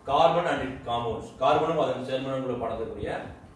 Carbon and it compounds கார்பனும் அதன் சேர்மனங்களும் படக்கூடிய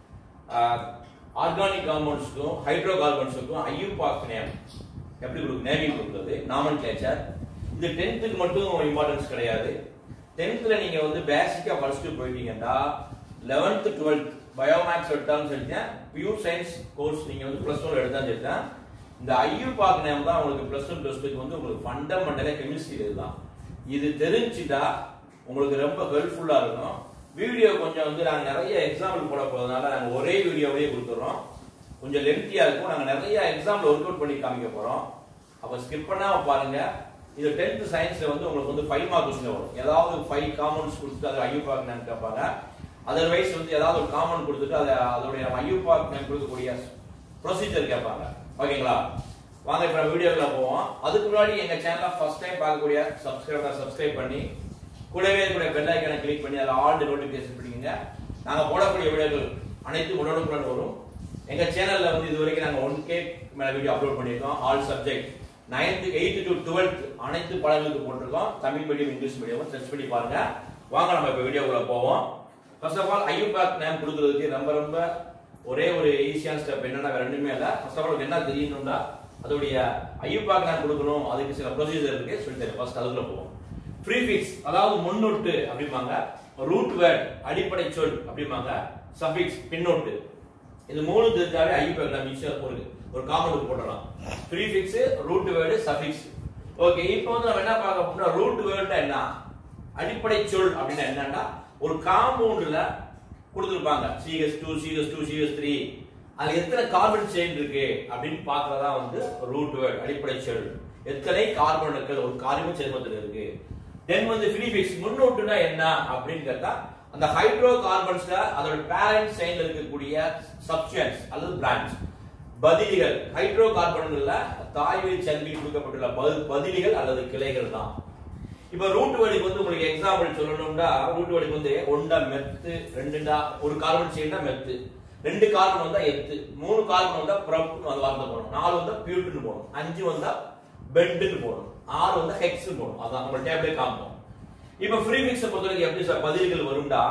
ஆர்கானிக் காம்பவுண்ட்ஸ்க்கும் ஹைட்ரோ கார்பன்ஸுக்கும் ஐயூபாக் நேம் எப்படி கொடுக்கு நேமிங் கொடுக்குறது நாமன் கிளேச்சர் இது டென்த்துக்கு மட்டும் இம்பார்ட்டன்ஸ் கிடையாது டென்த்ல நீங்க வந்து பேசிக்கா படிச்சுட்டு போயிட்டீங்கன்னா லெவன்த் டுவெல்த் பயோமேக்ஸ் எடுத்தாலும் சரிதான் பியூர் சயின்ஸ் கோர்ஸ் நீங்க வந்து பிளஸ் ஒன் எடுத்தாலும் சரிதான் இந்த ஐயூபாக் நேம் தான் உங்களுக்கு பிளஸ் ஒன் பிளஸ் டூக்கு வந்து உங்களுக்கு ஃபண்டமெண்டலே கெமிஸ்ட்ரி இதுதான் இது தெரிஞ்சுட்டா உங்களுக்கு ரொம்ப ஹெல்ப்ஃபுல்லா இருக்கும் வீடியோ கொஞ்சம் வந்து நாங்க நிறைய எக்ஸாம்பிள் போட போறதுனால நாங்க ஒரே வீடியோவே கொடுத்துறோம் கொஞ்சம் லென்த்தியா இருக்கும் நாங்க நிறைய எக்ஸாம்பிள் ஒர்க் அவுட் பண்ணி காமிக்க போறோம் அப்ப ஸ்கிப் பண்ணாம பாருங்க இது டென்த் சயின்ஸ்ல வந்து உங்களுக்கு வந்து ஃபைவ் மார்க் கொஸ்டின் வரும் ஏதாவது ஃபைவ் காமன்ஸ் கொடுத்துட்டு அது ஐயூபாக் நேம் கேட்பாங்க அதர்வைஸ் வந்து ஏதாவது ஒரு காமன் கொடுத்துட்டு அதை அதோடைய ஐயூபாக் நேம் கொடுக்கக்கூடிய ப்ரொசீஜர் கேட்பாங்க ஓகேங்களா வாங்க இப்ப வீடியோக்குள்ள போவோம் அதுக்கு முன்னாடி எங்க சேனலை ஃபர்ஸ்ட் டைம் பார்க்கக்கூடிய சப்ஸ்கிரைபர் சப்ஸ்கிரைப் பண்ணி கூடவே இருக்கக்கூடிய பெல் ஐக்கானை கிளிக் பண்ணி அதில் ஆல் நோட்டிஃபிகேஷன் பண்ணிக்கங்க நாங்க போடக்கூடிய வீடியோக்கள் அனைத்து உடனுக்குடன் வரும் எங்க சேனல்ல வந்து இது வரைக்கும் நாங்க ஒன் கே மேல வீடியோ அப்லோட் பண்ணியிருக்கோம் all subject ninth eighth to twelfth அனைத்து பாடங்களுக்கு போட்டிருக்கோம் Tamil medium English medium search பண்ணி பாருங்க வாங்க நம்ம இப்ப வீடியோக்குள்ள போவோம் first of all IUPAC name கொடுக்கறதுக்கு ரொம்ப ரொம்ப ஒரே ஒரு ஈஸியான ஸ்டெப் என்னன்னா வேற ரெண்டுமே இல்ல ஃபர்ஸ்ட் ஆஃப் ஆல் என்ன தெரியணும்னா அதோடைய ஐயூபேக் நேம் கொடுக்கணும் அதுக்கு சில ப்ரொசீஜர் இருக்கு சொல்லி தரேன் ஃபர்ஸ்ட் அதுக்குள்ள போவோம் ப்ரீஃபிக்ஸ் அதாவது முன்னொட்டு அப்படிம்பாங்க ரூட் வேர்ட் அடிப்படை சொல் அப்படிம்பாங்க சஃபிக்ஸ் பின்னொட்டு இது மூணு தெரிஞ்சாலே ஐயூபேக் நேம் ஈஸியா ஒரு ஒரு காமெண்ட் போடலாம் prefix root word suffix okay இப்போ வந்து நம்ம என்ன பார்க்க போறோம்னா ரூட் வேர்ட்னா என்ன அடிப்படை சொல் அப்படின்னா என்னன்னா ஒரு காம்பவுண்ட்ல கொடுத்துருப்பாங்க CS two CS two CS three அதுல எத்தனை கார்பன் செயின் இருக்கு அப்படின்னு பாக்குறதா வந்து ரூட் வேர்ட் அடிப்படை சொல் எத்தனை கார்பனுக்கள் ஒரு கார்பன் சேர்மத்தில் இருக்கு தென் வந்து ஃபிலிபிக்ஸ் முன்னோட்டுனா என்ன அப்படின்னு கேட்டா அந்த ஹைட்ரோ கார்பன்ஸ்ல அதோட பேரண்ட் செயின்ல இருக்கக்கூடிய சப்ஸ்டன்ஸ் அல்லது பிரான்ச் பதிலிகள் ஹைட்ரோ கார்பன்கள்ல தாய்வழி சங்கில் கொடுக்கப்பட்டுள்ள பதி- பதிலிகள் அல்லது கிளைகள் தான் இப்ப ரூட் வேர்டுக்கு வந்து உங்களுக்கு எக்ஸாம்பிள் சொல்லணும்னா ரூட் வேர்டுக்கு வந்து ஒண்டா மெத்து ரெண்டுண்டா ஒரு கார்பன் செயின்னா மெத்து ரெண்டு கார்பன் வந்தா எத்து மூணு கார்பன் வந்தா ப்ரப்னு அது வார்த்தை போடணும் நாலு வந்தா பியூட்னு போடணும் அஞ்சு வந்தா பெண்டுன்னு போடணும் ஆறு வந்தா ஹெக்ஸ் போடணும் அதான் நம்ம டேபிளே காமிப்போம் இப்ப ஃப்ரீமிக்ஸ் பொறுத்தவரைக்கும் எப்படி சார் பதில்கள் வரும்டா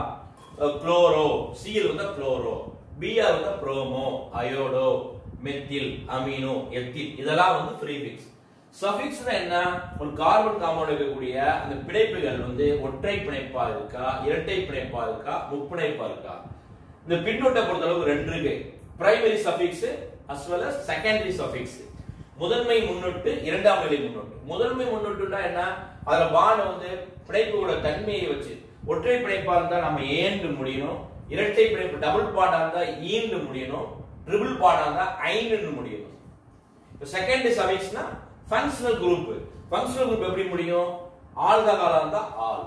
குளோரோ சிஎல் வந்தா குளோரோ பிஆர் வந்தா bromo iodo methyl amino ethyl இதெல்லாம் வந்து ஃப்ரீபிக்ஸ் சஃபிக்ஸ்னா என்ன ஒரு கார்பன் காம்பவுண்ட் இருக்கக்கூடிய அந்த பிணைப்புகள் வந்து ஒற்றை பிணைப்பா இருக்கா இரட்டை பிணைப்பா இருக்கா முப்பிணைப்பா இருக்கா இந்த பின்னொட்டை பொறுத்த அளவுக்கு ரெண்டு இருக்கு primary suffix as well as secondary suffix முதன்மை முன்னொட்டு இரண்டாம் நிலை முன்னொட்டு முதன்மை முன்னொட்டுனா என்ன அதுல பாண்ட் வந்து பிணைப்போட தன்மையை வச்சு ஒற்றை பிணைப்பா இருந்தா நம்ம ஏண்டு முடியணும் இரட்டை பிணைப்பு டபுள் பாண்டா இருந்தா ஈண்டு முடியணும் ட்ரிபிள் பாண்டா இருந்தா ஐந்து முடியணும் இப்போ செகண்ட் சஃபிக்ஸ்னா ஃபங்க்ஷனல் குரூப் ஃபங்க்ஷனல் குரூப் எப்படி முடியும் ஆல்கஹாலா இருந்தா ஆல்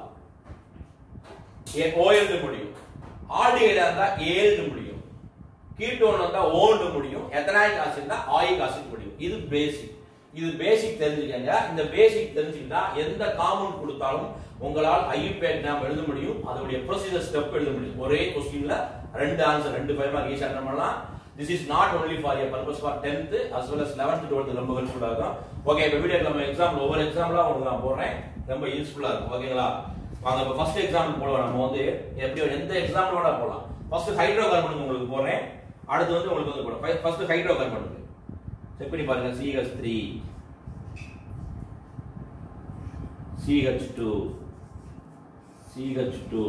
ஏ ஓ எழுத முடியும் ஆல்டிகைடா இருந்தா ஏ எழுத முடியும் கீட்டோன் வந்தா ஓல்டு முடியும் எத்தனாயிக் ஆசிட் இருந்தா ஆயிக் ஆசிட் முடியும் இது பேசிக் இது பேசிக் தெரிஞ்சுக்கங்க இந்த பேசிக் தெரிஞ்சுக்கிட்டா எந்த காமன் கொடுத்தாலும் உங்களால் ஐயூபேட் நாம் எழுத முடியும் அதோடைய ப்ரொசீஜர் ஸ்டெப் எழுத முடியும் ஒரே கொஸ்டின்ல ரெண்டு ஆன்சர் ரெண்டு ஃபைவ் மார்க் ஈஸியா பண்ணலாம் this is not only for your purpose for 10th as well as 11th 12th ரொம்ப ஹெல்ப்ஃபுல்லா இருக்கும் ஓகே இப்போ வீடியோக்கு நம்ம எக்ஸாம்பிள் ஒவ்வொரு எக்ஸாம்பிளா உங்களுக்கு நான் போடுறேன் ரொம்ப யூஸ்ஃபுல்லா இருக்கும் ஓகேங்களா வாங்க இப்போ ஃபர்ஸ்ட் எக்ஸாம்பிள் போடுவோம் நம்ம வந்து எப்படி எந்த எக்ஸாம்பிள் வேணா போடலாம் ஃபர்ஸ்ட் ஹைட்ரோ கார்பனுக்கு உங்களுக்கு போடுறேன் அடுத்து வந்து உங்களுக்கு வந்து போடுறேன் ஃபர்ஸ்ட் ஹைட்ரோ கார்பனுக்கு செக் பண்ணி பாருங்க CH three CH two CH two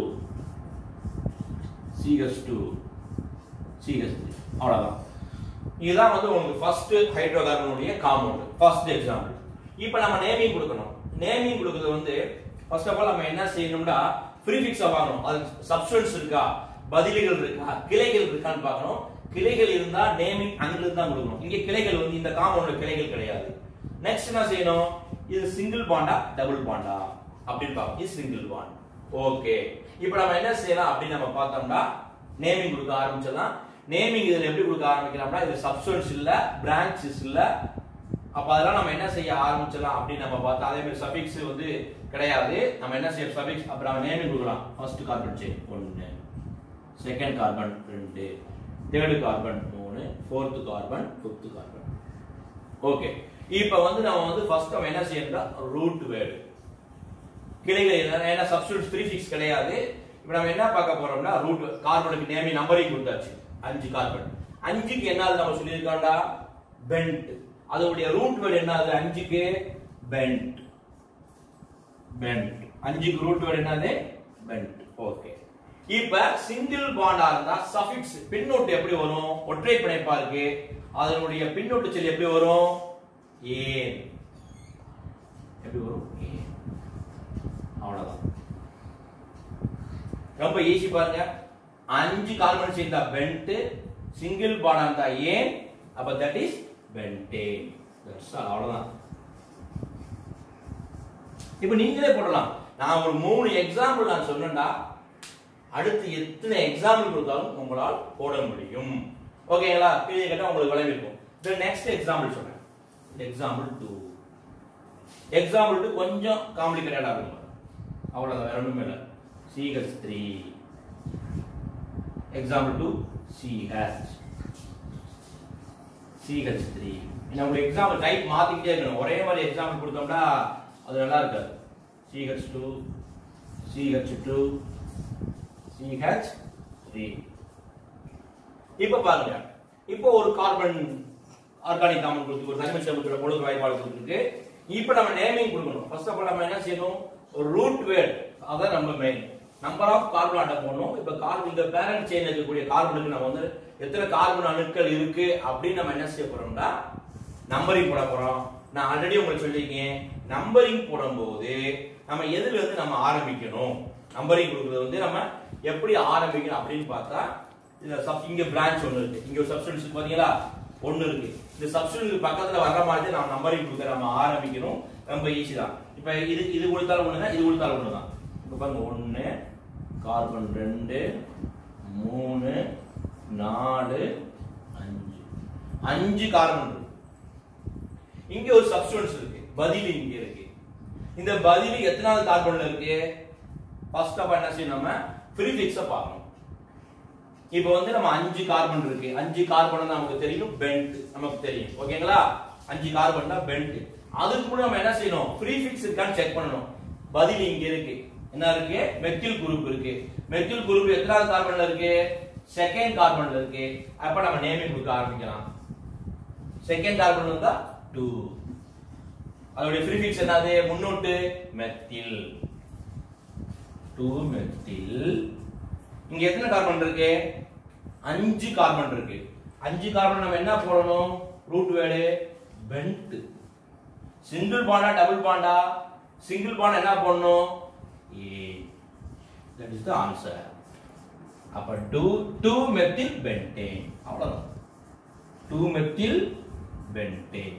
CH two CH three அவ்வளோதான் இதுதான் வந்து உங்களுக்கு ஃபர்ஸ்ட் ஹைட்ரோ கார்பனுடைய காம்பவுண்ட் ஃபர்ஸ்ட் எக்ஸாம்பிள் இப்போ நம்ம நேமிங் கொடுக்கணும் நேமிங் கொடுக்கிறது வந்து ஃபர்ஸ்ட் ஆஃப் ஆல் நம்ம என்ன செய்யணும்னா ப்ரீஃபிக்ஸை வாங்கணும் அது சப்ஸ்டன்ஸ் இருக்கா பதிலிகள் இருக்கா கிளைகள் இருக்கான்னு பார்க்கணும் கிளைகள் இருந்தா நேமிங் அங்கிருந்து தான் கொடுக்கணும் இங்க கிளைகள் வந்து இந்த காம்பவுண்ட்ல கிளைகள் கிடையாது நெக்ஸ்ட் என்ன செய்யணும் இது சிங்கிள் பாண்டா டபுள் பாண்டா அப்படின்னு பார்க்கணும் இது சிங்கிள் பாண்ட் ஓகே இப்போ நம்ம என்ன செய்யலாம் அப்படின்னு நம்ம பார்த்தோம்னா நேமிங் கொடுக்க ஆரம்பிச்சிடலாம் நேமிங் இதுல எப்படி கொடுக்க ஆரம்பிக்கலாம்னா இது சப்ஸ்டன்ஸ் இல்ல பிரான்ச்சஸ் இல்ல அப்ப அதெல்லாம் நம்ம என்ன செய்ய ஆரம்பிச்சிடலாம் அப்படின்னு நம்ம பார்த்தா அதே மாதிரி சஃபிக்ஸ் வந்து கிடையாது நம்ம என்ன செய்ய சஃபிக்ஸ் அப்புறம் நம்ம நேமிங் கொடுக்கலாம் ஃபர்ஸ்ட் கார்பன் செயின் ஒன்னு செகண்ட் கார்பன் ரெண்டு தேர்டு கார்பன் மூணு fourth carbon fifth carbon okay இப்போ வந்து நம்ம வந்து ஃபர்ஸ்ட் நம்ம என்ன செய்யணும்னா ரூட் வேர்டு கிளைகள் என்ன- ஏன்னா சப்ஸ்டியூட் ப்ரீஃபிக்ஸ் கிடையாது இப்போ நம்ம என்ன பார்க்க போறோம்னா ரூட் கார்பனுக்கு நேமி நம்பரிங் கொடுத்தாச்சு அஞ்சு கார்பன் அஞ்சுக்கு என்னது நம்ம சொல்லியிருக்கோம்டா பென்ட் அதோடைய ரூட் வேர்டு என்னது அஞ்சுக்கு பென்ட் பென்ட் அஞ்சுக்கு ரூட் வேர்டு என்னது பென்ட் ஓகே இப்ப சிங்கிள் பாண்டா இருந்தா சஃபிக்ஸ் பின்னொட்டு எப்படி வரும் ஒற்றை பிணைப்பா இருக்கு அதனுடைய பின்னொட்டு சொல்லி எப்படி வரும் ஏன் எப்படி வரும் ஏன் அவ்வளவுதான் ரொம்ப ஈஸி பாருங்க அஞ்சு கார்பன் சேர்ந்தா பென்ட் சிங்கிள் பாண்டா இருந்தா ஏன் அப்ப தட் இஸ் பென்டேன் அவ்வளவுதான் இப்ப நீங்களே போடலாம் நான் ஒரு மூணு எக்ஸாம்பிள் நான் சொன்னேன்டா அடுத்து எத்தனை எக்ஸாம்பிள் கொடுத்தாலும் உங்களால் போட முடியும் ஓகேங்களா கேள்வி கேட்டா உங்களுக்கு விளைவிக்கும் இப்போ நெக்ஸ்ட் எக்ஸாம்பிள் சொல்றேன் எக்ஸாம்பிள் டூ எக்ஸாம்பிள் டூ கொஞ்சம் காம்ப்ளிகேட்டடா இருக்கும் அவ்வளவுதான் வேற ஒண்ணுமே இல்லை CH three example two CH CH three உங்களுக்கு எக்ஸாம்பிள் டைப் மாத்திக்கிட்டே இருக்கணும் ஒரே மாதிரி எக்ஸாம்பிள் கொடுத்தோம்னா அது நல்லா இருக்காது CH two CH two CH three இப்போ பாருங்க இப்போ ஒரு கார்பன் ஆர்கானிக் காமன் கொடுத்து ஒரு தனிம சேர்மத்தோட பொழுது வாய்ப்பாடு கொடுத்துருக்கு இப்போ நம்ம நேமிங் கொடுக்கணும் ஃபர்ஸ்ட் ஆஃப் ஆல் நம்ம என்ன செய்யணும் ஒரு ரூட் வேர்ட் அதான் நம்ம மெயின் நம்பர் ஆஃப் கார்பன் அட்டை போடணும் இப்போ கார்பன் இந்த பேரண்ட் செயின் இருக்கக்கூடிய கார்பனுக்கு நம்ம வந்து எத்தனை கார்பன் அணுக்கள் இருக்கு அப்படின்னு நம்ம என்ன செய்ய போறோம்னா நம்பரிங் போட போறோம் நான் ஆல்ரெடி உங்களுக்கு சொல்லியிருக்கேன் நம்பரிங் போடும்போது நம்ம எதுல இருந்து நம்ம ஆரம்பிக்கணும் நம்பரிங் கொடுக்குறது வந்து நம்ம எப்படி ஆரம்பிக்கணும் அப்படின்னு பார்த்தா இந்த சப் இங்க பிரான்ச் ஒன்று இருக்கு இங்க ஒரு சப்ஸ்டன்ஸ் இருக்கு பாத்தீங்களா ஒன்று இருக்கு இந்த சப்ஸ்டன்ஸ் பக்கத்துல வர்ற மாதிரி நம்ம நம்பரிங் கொடுக்க நம்ம ஆரம்பிக்கணும் ரொம்ப ஈஸி தான் இப்போ இது இது கொடுத்தாலும் ஒன்று தான் இது கொடுத்தாலும் ஒன்று தான் இப்போ பாருங்க ஒன்று கார்பன் ரெண்டு மூணு நாலு அஞ்சு அஞ்சு கார்பன் இருக்கு இங்க ஒரு சப்ஸ்டன்ஸ் இருக்கு பதிலி இங்க இருக்கு இந்த பதிலி எத்தனாவது கார்பன்ல இருக்கு ஃபர்ஸ்ட் ஆஃப் என்ன செய்யணும் நம்ம ப்ரீஃபிக்ஸ பார்க்கணும் இப்போ வந்து நம்ம அஞ்சு கார்பன் இருக்கு அஞ்சு கார்பன் நமக்கு தெரியும் பென்ட் நமக்கு தெரியும் ஓகேங்களா அஞ்சு கார்பன் தான் பென்ட் அதுக்கு கூட நம்ம என்ன செய்யணும் ப்ரீஃபிக்ஸ் இருக்கான்னு செக் பண்ணணும் பதில் இங்க இருக்கு என்ன இருக்கு மெத்தில் குரூப் இருக்கு மெத்தில் குரூப் எத்தனாவது கார்பன்ல இருக்கு செகண்ட் கார்பன்ல இருக்கு அப்ப நம்ம நேமிங் கொடுக்க ஆரம்பிக்கலாம் செகண்ட் கார்பன் வந்தா டூ அதோட ப்ரீஃபிக்ஸ் என்னது முன்னோட்டு மெத்தில் டூ மெத்தில் இங்க எத்தனை கார்பன் இருக்கு அஞ்சு கார்பன் இருக்கு அஞ்சு கார்பன் நம்ம என்ன போடணும் ரூட் வேர்டு பென்ட் சிங்கிள் பாண்டா டபுள் பாண்டா சிங்கிள் பாண்ட் என்ன போடணும் ஏ தட் இஸ் த ஆன்சர் அப்ப டூ டூ மெத்தில் பென்டேன் அவ்வளவுதான் டூ மெத்தில் பென்டேன்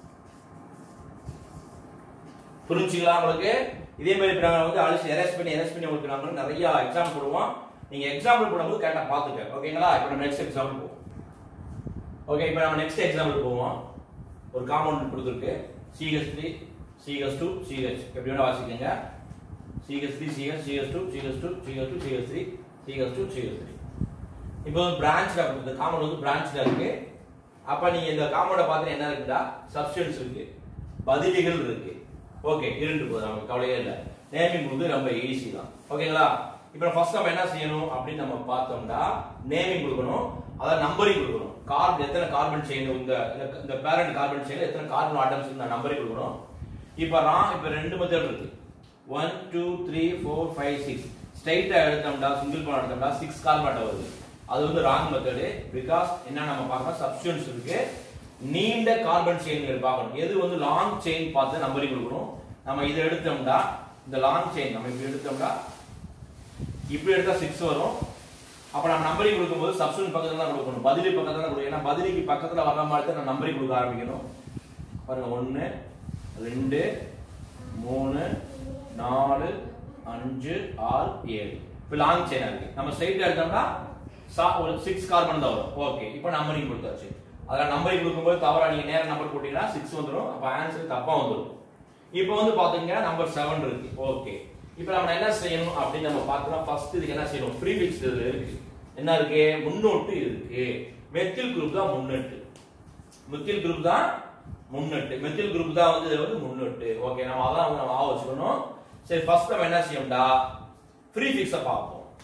புரிஞ்சுங்களா உங்களுக்கு இதே மாதிரி இப்ப நாங்க வந்து அழிச்சு எரேஸ் பண்ணி எரேஸ் பண்ணி உங்களுக்கு நாங்க நிறைய எக்ஸாம்பிள் போடுவோம் நீங்க எக்ஸாம்பிள் போடும்போது கரெக்டா பாத்துக்க ஓகேங்களா இப்போ நம்ம நெக்ஸ்ட் எக்ஸாம்பிள் போவோம் ஓகே இப்போ நம்ம நெக்ஸ்ட் எக்ஸாம்பிள் போவோம் ஒரு காம்பவுண்ட் கொடுத்துருக்கு CH three CH two CH எப்படி வேணா வாசிக்கங்க CH three CH CH two CH two CH two CH three CH two CH three இப்போ பிரான்ச்ல இந்த காம்பவுண்ட் வந்து பிரான்ச்ல இருக்கு அப்ப நீங்க இந்த காம்பவுண்ட பார்த்து என்ன இருக்குடா சப்ஸ்டன்ஸ் இருக்கு பதிலிகள் இருக்கு ஓகே இருந்து போகுது நமக்கு கவலையே இல்லை நேமிங் வந்து ரொம்ப ஈஸி தான் ஓகேங்களா இப்போ ஃபர்ஸ்ட் நம்ம என்ன செய்யணும் அப்படின்னு நம்ம பார்த்தோம்னா நேமிங் கொடுக்கணும் அதாவது நம்பரிங் கொடுக்கணும் கார்பன் எத்தனை கார்பன் செயின் இந்த இந்த- இந்த பேரண்ட் கார்பன் செயின் எத்தனை கார்பன் ஆட்டம்ஸ் இந்த நம்பரிங் கொடுக்கணும் இப்போ ரா இப்போ ரெண்டு மெத்தட் இருக்கு one two three four five six ஸ்ட்ரைட்டா எடுத்தோம்னா சிங்கிள் பாண்ட் எடுத்தோம்னா சிக்ஸ் கார்பன் ஆட்டம் வருது அது வந்து ராங் மெத்தடு பிகாஸ் என்ன நம்ம பார்க்கணும் சப்ஸ்டியூன்ஸ் இருக்கு நீண்ட கார்பன் செயின்கள் பார்க்கணும் எது வந்து லாங் செயின் பார்த்து நம்பரிங் கொடுக்கணும் நம்ம இதை எடுத்தோம்னா இந்த லாங் செயின் நம்ம இப்படி எடுத்தோம்னா இப்படி எடுத்தா சிக்ஸ் வரும் அப்ப நம்ம நம்பரிங் கொடுக்கும்போது சப்ஸ்டியூன் பக்கத்துல தான் கொடுக்கணும் பதிலி பக்கத்துல தான் கொடுக்கணும் ஏன்னா பதிலிக்கு பக்கத்துல வர்ற மாதிரி தான் நான் நம்பரிங் கொடுக்க ஆரம்பிக்கணும் பாருங்க ஒன்னு ரெண்டு மூணு நாலு அஞ்சு ஆறு ஏழு இப்போ லாங் செயினா இருக்கு நம்ம ஸ்ட்ரைட்டா எடுத்தோம்னா சா- ஒரு சிக்ஸ் கார்பன் தான் வரும் ஓகே இப்போ நம்பரிங் கொடுத்தாச்சு அதில் நம்பரிங் கொடுக்கும்போது தவறா நீங்க நேர நம்பர் போட்டீங்கன்னா சிக்ஸ் வந்துடும் அப்போ ஆன்சர் தப்பா வந்துடும் இப்போ வந்து பாத்தீங்கன்னா நம்பர் செவன் இருக்கு ஓகே இப்போ நம்ம என்ன செய்யணும் அப்படின்னு நம்ம பார்த்தோம்னா ஃபர்ஸ்ட் இதுக்கு என்ன செய்யணும் ப்ரீஃபிக்ஸ் இதுல இருக்கு என்ன இருக்கு முன்னோட்டு இருக்கு மெத்தில் குரூப் தான் முன்னோட்டு மெத்தில் குரூப் தான் முன்னோட்டு மெத்தில் குரூப் தான் வந்து இது வந்து முன்னோட்டு ஓகே நம்ம அதான் வந்து நம்ம ஆ வச்சுக்கணும் சரி ஃபர்ஸ்ட் நம்ம என்ன செய்யணும்டா ப்ரீஃபிக்ஸை பார்ப்போம்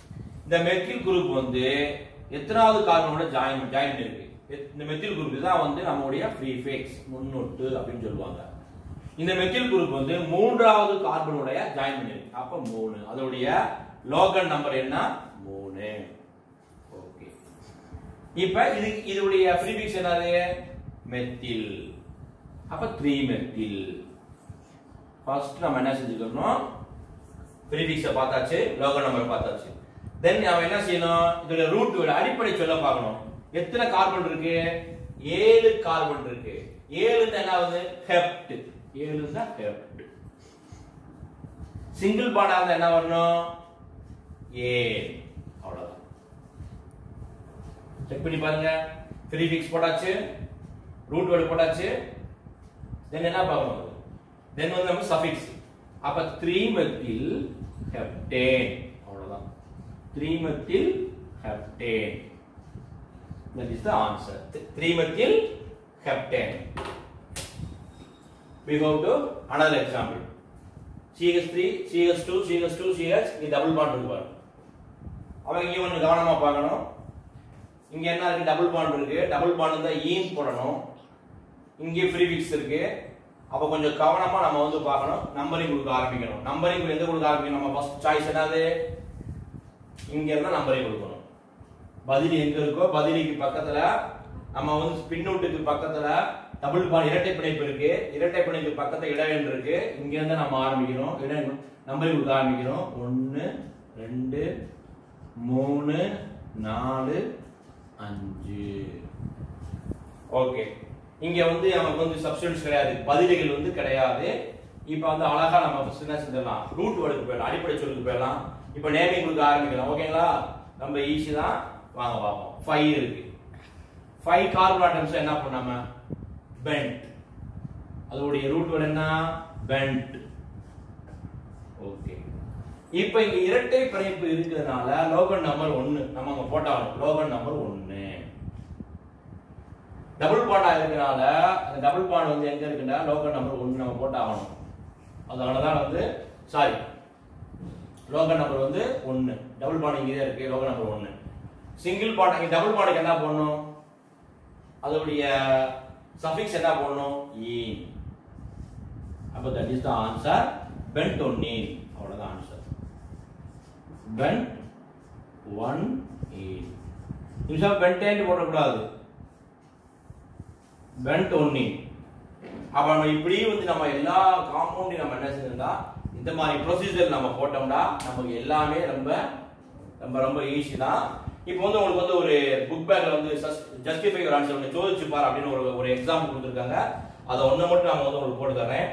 இந்த மெத்தில் குரூப் வந்து எத்தனாவது கார்பனோட ஜாயின் ஜாயின் இருக்கு எத்- இந்த மெத்தில் குரூப் தான் வந்து நம்மளுடைய ப்ரீஃபிக்ஸ் முன்னொட்டு அப்படின்னு சொல்லுவாங்க இந்த மெத்தில் குரூப் வந்து மூன்றாவது கார்பனுடைய ஜாயின் பண்ணிருக்கு அப்ப மூணு அதோடைய லோகன் நம்பர் என்ன மூணு ஓகே இப்ப இது இதோடைய ப்ரீஃபிக்ஸ் என்னது மெத்தில் அப்ப த்ரீ மெத்தில் ஃபர்ஸ்ட் நம்ம என்ன செஞ்சுக்கணும் ப்ரீஃபிக்ஸை பார்த்தாச்சு லோகோ நம்பர் பார்த்தாச்சு தென் நாம என்ன செய்யணும் இதோட ரூட் அடிப்படை சொல்ல பார்க்கணும் எத்தனை கார்பன் இருக்கு ஏழு கார்பன் இருக்கு ஏழு என்ன ஆகுது ஹெப்ட் ஏழு தான் ஹெப்ட் சிங்கிள் பாண்டா இருந்தா என்ன வரணும் ஏழு அவ்வளவுதான் செக் பண்ணி பாருங்க ப்ரீஃபிக்ஸ் போட்டாச்சு ரூட் வேர்டு போட்டாச்சு தென் என்ன பார்க்கணும் தென் வந்து நம்ம சஃபிக்ஸ் அப்ப த்ரீ மெத்தில் ஹெப்டேன் அவ்வளவுதான் three methyl heptane that is the answer three methyl heptane we go to another example CH3 CH2 CH2 CH இங்க டபுள் பாண்ட் இருக்கு பாருங்க அவன் இங்க ஒன்று கவனமா பார்க்கணும் இங்க என்ன இருக்கு டபுள் பாண்ட் இருக்கு டபுள் பாண்ட் இருந்தா ஈன் போடணும் இங்கே ப்ரீஃபிக்ஸ் இருக்கு அப்ப கொஞ்சம் கவனமா நம்ம வந்து பார்க்கணும் நம்பரிங் கொடுக்க ஆரம்பிக்கணும் நம்பரிங் எங்க கொடுக்க ஆரம்பிக்கணும் நம்ம ஃபர்ஸ்ட் சாய்ஸ் என்னது இங்க இருந்தா நம்பரிங் கொடுக்கணும் பதிலி எங்க இருக்கோ பதிலிக்கு பக்கத்துல நம்ம வந்து பின்னூட்டுக்கு பக்கத்துல டபுள் பாண்ட் இரட்டை பிணைப்பு இருக்கு இரட்டை பிணைப்பு பக்கத்துல இடைவெளி இருக்கு இங்க இருந்து நம்ம ஆரம்பிக்கணும் இட நம்பரிங் கொடுக்க ஆரம்பிக்கணும் ஒன்னு ரெண்டு மூணு நாலு அஞ்சு ஓகே இங்க வந்து நமக்கு வந்து சப்ஸ்டன்ஸ் கிடையாது பதிலிகள் வந்து கிடையாது இப்போ வந்து அழகா நம்ம first என்ன செஞ்சிடலாம் ரூட் வேர்டுக்கு போயிடலாம் அடிப்படை சொல்லுக்கு போயிடலாம் இப்போ நேமிங் கொடுக்க ஆரம்பிக்கலாம் ஓகேங்களா நம்ம ஈஸி தான் வாங்க பார்ப்போம் ஃபைவ் இருக்கு ஃபைவ் கார்பன் ஆட்டம்ஸ் என்ன பண்ணாம பென்ட் அதோடைய ரூட் வேர்டு என்ன பென்ட் ஓகே இப்போ இங்க இரட்டை பிணைப்பு இருக்கிறதுனால லோகன் நம்பர் ஒன்னு நம்ம அங்க போட்டாலும் லோகன் நம்பர் ஒன்னு டபுள் பாண்டா இருக்கனால அந்த டபுள் பாண்ட் வந்து எங்க இருக்குன்னா லோகன் நம்பர் ஒன்னு நம்ம போட்டாகணும் அதனாலதான் வந்து சாரி லோகன் நம்பர் வந்து ஒன்னு டபுள் பாண்ட் இங்கே தான் இருக்கு லோகன் நம்பர் ஒன்னு சிங்கிள் பாண்ட் இங்க டபுள் பாண்டுக்கு என்ன போடணும் அதோடைய சஃபிக்ஸ் என்ன போடணும் ஈன் அப்ப that is the answer pent one ene அவ்வளவுதான் ஆன்சர் பென்ட் ஒன் ஈன் நிமிஷம் பென்டேன் போடக்கூடாது பென்ட் ஒன்னி அப்ப நம்ம இப்படி வந்து நம்ம எல்லா காம்பவுண்டையும் நம்ம என்ன செஞ்சிருந்தா இந்த மாதிரி ப்ரொசீஜர் நம்ம போட்டோம்னா நமக்கு எல்லாமே ரொம்ப ரொம்ப ரொம்ப ஈஸி தான் இப்போ வந்து உங்களுக்கு வந்து ஒரு புக் பேக்ல வந்து ஜஸ்டிஃபை ஒரு ஆன்சர் ஒன்று சோதிச்சு பாரு அப்படின்னு ஒரு ஒரு எக்ஸாம்பிள் கொடுத்துருக்காங்க அதை ஒன்று மட்டும் நான் வந்து உங்களுக்கு போட்டு தரேன்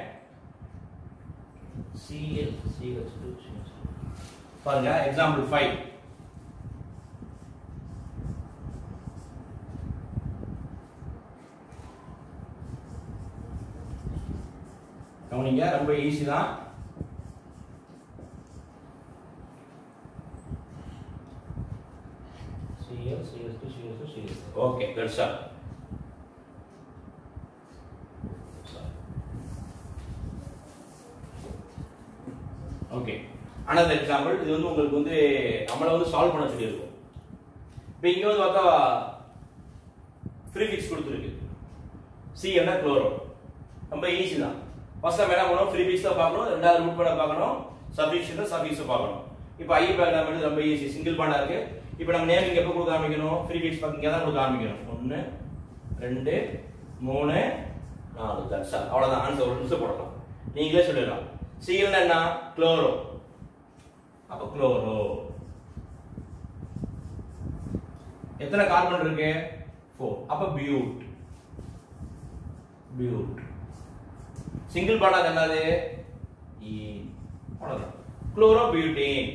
சிஎல் சிஹெச் பாருங்க எக்ஸாம்பிள் ஃபைவ் கவனிங்க ரொம்ப ஈஸி தான் CL, CS2, CS2, CS2. Okay, that's all. Okay another example இது வந்து உங்களுக்கு வந்து நம்மள வந்து சால்வ் பண்ண சொல்லியிருக்கோம் இப்போ இங்க வந்து பார்த்தா ப்ரீஃபிக்ஸ் கொடுத்துருக்கு சி என்ன குளோரோ ரொம்ப ஈஸி தான் ஃபர்ஸ்ட் நம்ம என்ன பண்ணணும் ப்ரீஃபிக்ஸ் தான் பார்க்கணும் ரெண்டாவது ரூட் பண்ண பார்க்கணும் சஃபிக்ஸ் தான் சஃபிக்ஸ் பார்க்கணும் இப்போ ஐ பேக்ராம் வந்து ரொம்ப ஈஸி சிங்கிள் பாண்டா இருக்கு இப்போ நம்ம நேமிங் எப்போ கொடுக்க ஆரம்பிக்கணும் ப்ரீஃபிக்ஸ் பார்க்க இங்கே தான் கொடுக்க ஆரம்பிக்கணும் ஒன்று ரெண்டு மூணு நாலு தட்ஸ் ஆல் அவ்வளோதான் ஆன்சர் ஒரு நிமிஷம் போடலாம் நீங்களே சொல்லிடலாம் சிஎல்னா என்ன குளோரோ அப்போ குளோரோ எத்தனை கார்பன் இருக்கு ஃபோர் அப்ப பியூட் பியூட் சிங்கிள் பாண்டா என்னது ஈன் அவ்வளவுதான் குளோரோ பியூட்டேன்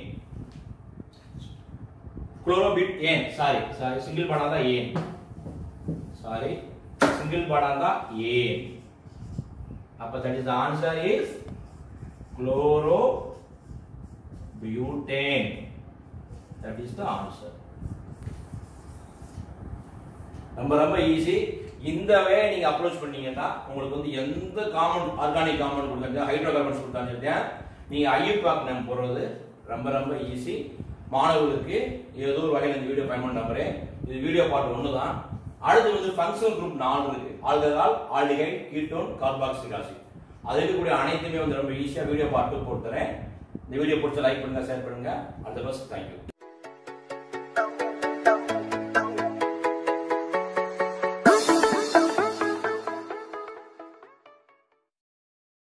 குளோரோ பியூட் ஏன் சாரி சாரி சிங்கிள் பாண்டா தான் ஏன் சாரி சிங்கிள் பாண்டா தான் ஏன் அப்ப that is answer is chloro butane that is the answer ரொம்ப ரொம்ப ஈஸி இந்த வே நீங்க அப்ரோச் பண்ணீங்கன்னா உங்களுக்கு வந்து எந்த காமன் ஆர்கானிக் காமன் கொடுத்தாங்க ஹைட்ரோ கார்பன்ஸ் கொடுத்தாங்க நீங்க ஐயூபாக் நேம் போடுறது ரொம்ப ரொம்ப ஈஸி மாணவர்களுக்கு ஏதோ ஒரு வகையில் இந்த வீடியோ பயன்பட நம்புறேன் இது வீடியோ பார்ட் ஒன்று தான் அடுத்து வந்து ஃபங்க்ஷன் குரூப் நாலு இருக்கு alcohol aldehyde ketone carboxylic acid அது இருக்கக்கூடிய அனைத்துமே வந்து ரொம்ப ஈஸியாக வீடியோ பார்த்து போட்டு தரேன் இந்த வீடியோ பிடிச்ச லைக் பண்ணுங்க ஷேர் பண்ணுங்க அந்த பஸ் தேங்க்யூ